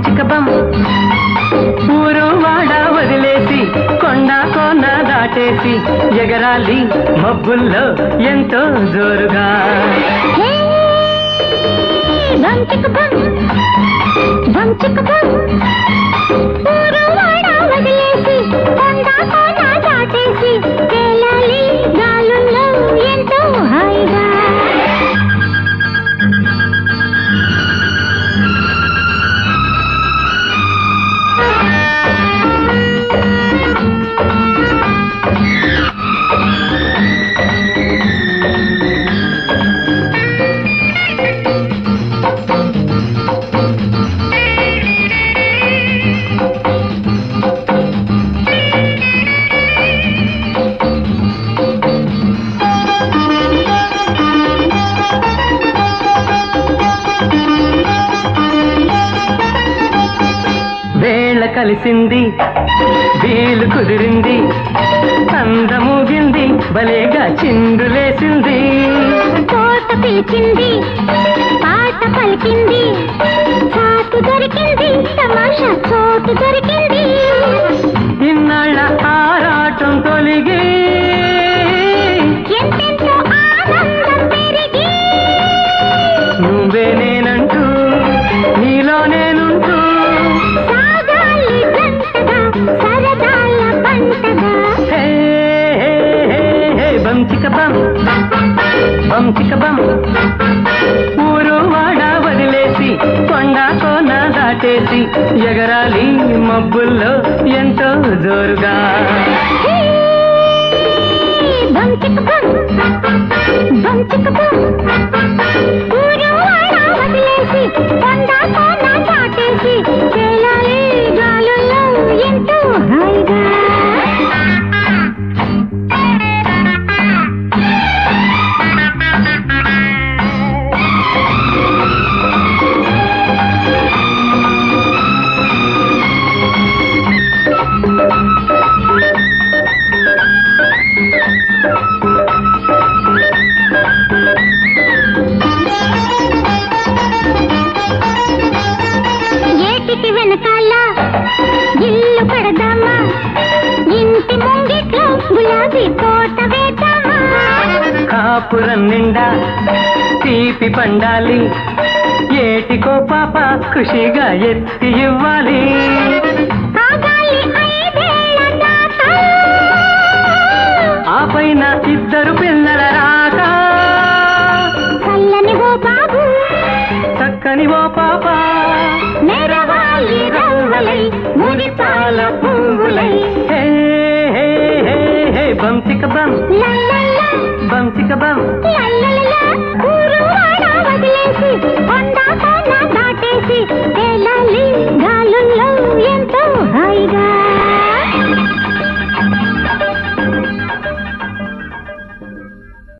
చిక బం ఊరు వాడ వదిలేసి కొండ కోన దాటేసి ఎగరాలి మబ్బుల్లో ఎంతో జోరుగా హే బం చిక్ బం బం చిక్ బం ఊరు వాడ వదిలేసి కొండ కోన దాటేసి తేలాలి గాలుల్లో ఎంతో హాయిగా వేళ కలిసింది వీలు కుదిరింది అందముగింది భలేగా చిందులేసింది తోట పిలిచింది పాట పలికింది చాటు దొరికింది తమాషా చోటు దొరికింది ఇన్నాళ్ళ ఆరాటం తొలిగి ఎంతెంతో ఆనందం పెరిగి నువ్వే నేనంటూ నీలో నేనుంటూ సాగాలి జంటగా సరదాల పంటగా హే హే హే హే బం చిక బం బం చిక బం ఊరు వాడ వదిలేసి కొండ కోన దాటేసి ఎగరాలి మబ్బుల్లో ఎంతో జోరుగా హే, బం చిక్ బం బం చిక్ బం ఊరు వాడ వదిలేసి కొండ కోన దాటేసి తేలాలి గాలుల్లో ఎంతో హాయిగా ఏటికి వెనకాల ఇల్లు కడదామా ఇంటి ముంగిట్లో గులాబీ తోట వేద్దామా కాపురం నిండా తీపి పండాలి ఏటికో పాప ఖుషిగా ఎత్తి ఇవ్వాలి ఆగాలి ఐదేళ్ల దాకా ఆ పైన ఇద్దరు పిల్లల రాక చల్లని ఓ బాబు చక్కని ఓ పాప నెరవాలి రవ్వలై మురిపాల పువ్వులై హే హే హే హే బం చిక బం లల్లల్ల బం చిక బం లల్లల